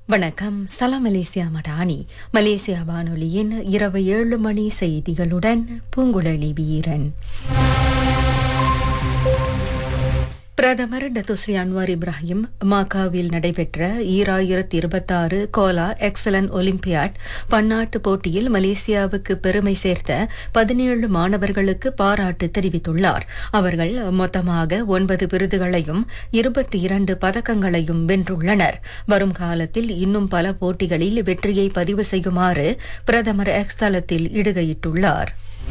வணக்கம் சலாம் Malaysia Madani Malaysia வானொலியின் இரவு ஏழு மணி செய்திகளுடன் பூங்குழலி வீரன் பிரதமர் டத்துஸ்ரீ அன்வார் இப்ராஹிம் மாக்காவில் நடைபெற்ற ஈராயிரத்தி இருபத்தாறு கோலா எக்ஸலன் ஒலிம்பியாட் பன்னாட்டு போட்டியில் மலேசியாவுக்கு பெருமை சேர்த்த பதினேழு மாணவர்களுக்கு பாராட்டு தெரிவித்துள்ளார் அவர்கள் மொத்தமாக ஒன்பது விருதுகளையும் இருபத்தி இரண்டு பதக்கங்களையும் வென்றுள்ளனர் வரும் காலத்தில் இன்னும் பல போட்டிகளில் வெற்றியை பதிவு செய்யுமாறு பிரதமர் எக்ஸ் தளத்தில் இடுகையிட்டுள்ளார்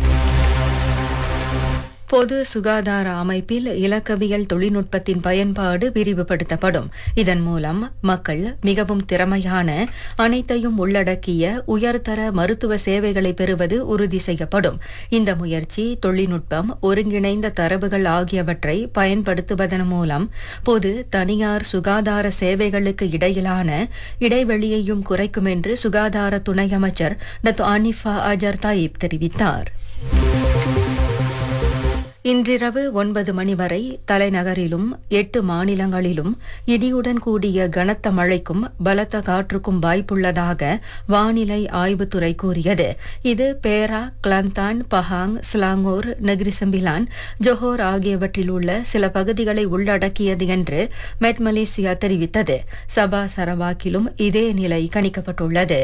பொது சுகாதார அமைப்பில் இலக்கவியல் தொழில்நுட்பத்தின் பயன்பாடு விரிவுபடுத்தப்படும் இதன் மூலம் மக்கள் மிகவும் திறமையான அனைத்தையும் உள்ளடக்கிய உயர்தர மருத்துவ சேவைகளை பெறுவது உறுதி செய்யப்படும் இந்த முயற்சி தொழில்நுட்பம் ஒருங்கிணைந்த தரவுகள் ஆகியவற்றை பயன்படுத்துவதன் மூலம் பொது தனியார் சுகாதார சேவைகளுக்கு இடையிலான இடைவெளியையும் குறைக்கும் என்று சுகாதார துணை அமைச்சர் டத்து அனிஃபா அஜர் தாயிப் தெரிவித்தார் இன்றிரவு ஒன்பது மணி வரை தலைநகரிலும் எட்டு மாநிலங்களிலும் இடியுடன் கூடிய கனத்த மழைக்கும் பலத்த காற்றுக்கும் வாய்ப்புள்ளதாக வானிலை ஆய்வுத்துறை கூறியது இது Perak Kelantan Pahang Selangor Negeri Sembilan Johor ஆகியவற்றில் உள்ள சில பகுதிகளை உள்ளடக்கியது என்று மெட் மலேசியா தெரிவித்தது சபா சரவாக்கிலும் இதே நிலை கணிக்கப்பட்டுள்ளது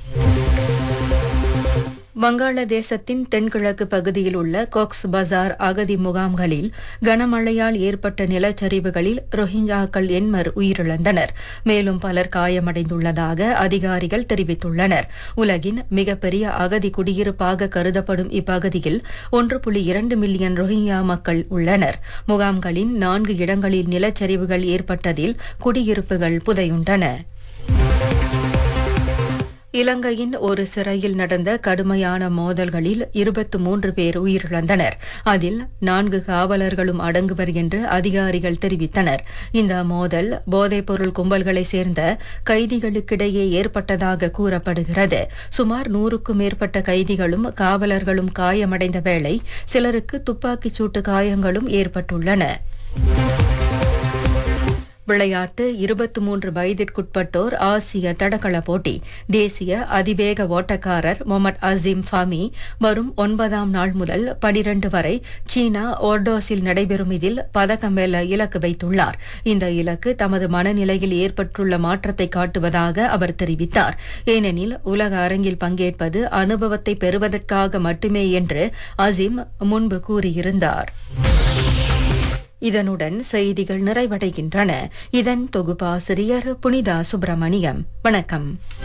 வங்காளதேசத்தின் தென்கிழக்கு பகுதியில் உள்ள கோக்ஸ் பஜார் அகதி முகாம்களில் கனமழையால் ஏற்பட்ட நிலச்சரிவுகளில் ரோஹிஞ்சாக்கள் எண்மர் உயிரிழந்தனர் மேலும் பலர் காயமடைந்துள்ளதாக அதிகாரிகள் தெரிவித்துள்ளனர் உலகின் மிகப்பெரிய அகதி குடியிருப்பாக கருதப்படும் இப்பகுதியில் ஒன்று புள்ளி இரண்டு மில்லியன் ரோஹிங்யா மக்கள் உள்ளனர் முகாம்களின் நான்கு இடங்களில் நிலச்சரிவுகள் ஏற்பட்டதில் குடியிருப்புகள் புதையுண்டன இலங்கையின் ஒரு சிறையில் நடந்த கடுமையான மோதல்களில் இருபத்து மூன்று பேர் உயிரிழந்தனர் அதில் நான்கு காவலர்களும் அடங்குவர் என்று அதிகாரிகள் தெரிவித்தனர் இந்த மோதல் போதைப்பொருள் கும்பல்களை சேர்ந்த கைதிகளுக்கிடையே ஏற்பட்டதாக கூறப்படுகிறது சுமார் நூறுக்கும் மேற்பட்ட கைதிகளும் காவலர்களும் காயமடைந்த வேளை சிலருக்கு துப்பாக்கிச் சூட்டு காயங்களும் ஏற்பட்டுள்ளன விளையாட்டு இருபத்தி மூன்று வயதிற்குட்பட்டோர் ஆசிய தடகள போட்டி தேசிய அதிவேக ஓட்டக்காரர் முகமது அசீம் ஃபாமி வரும் ஒன்பதாம் நாள் முதல் பனிரண்டு வரை சீனா ஓர்டோஸில் நடைபெறும் இதில் பதக்கம் வெல்ல இலக்கு வைத்துள்ளார் இந்த இலக்கு தமது மனநிலையில் ஏற்பட்டுள்ள மாற்றத்தை காட்டுவதாக அவர் தெரிவித்தார் ஏனெனில் உலக அரங்கில் பங்கேற்பது அனுபவத்தை பெறுவதற்காக மட்டுமே என்று அசீம் முன்பு கூறியிருந்தார் இதனுடன் செய்திகள் நிறைவடைகின்றன இதன் தொகுப்பாசிரியர் புனிதா சுப்பிரமணியம் வணக்கம்